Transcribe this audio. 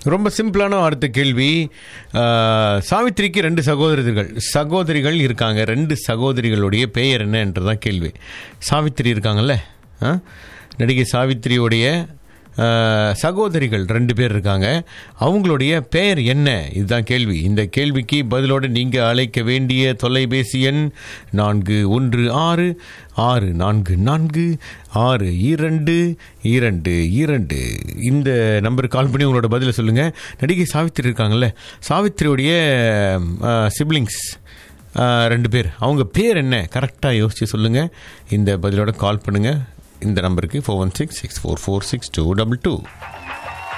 ரொம்ப சிம்பிளான அடுத்த கேள்வி ஆஹ், சாவித்திரிக்கு ரெண்டு சகோதரிகள் சகோதரிகள் இருக்காங்க ரெண்டு சகோதரிகளுடைய பெயர் என்ன என்றதான் கேள்வி சாவித்திரி இருக்காங்கல்ல ஆ? நடிகை சாவித்திரியுடைய ஆஹ், சகோதரிகள் ரெண்டு பேர் இருக்காங்க அவங்களுடைய பெயர் என்ன இதுதான் கேள்வி இந்த கேள்விக்கு பதிலோடு நீங்கள் அழைக்க வேண்டிய தொலைபேசி எண் நான்கு ஒன்று ஆறு ஆறு நான்கு நான்கு ஆறு இரண்டு இரண்டு இரண்டு இந்த நம்பருக்கு கால் பண்ணி உங்களோட பதிலை சொல்லுங்கள் நடிகை சாவித்திரி இருக்காங்கல்ல சாவித்திரியுடைய சிப்ளிங்ஸ் ரெண்டு பேர் அவங்க பேர் என்ன கரெக்டாக யோசித்து சொல்லுங்கள் இந்த பதிலோட கால் பண்ணுங்கள் இந்த நம்பருக்கு four one six six four four six two double two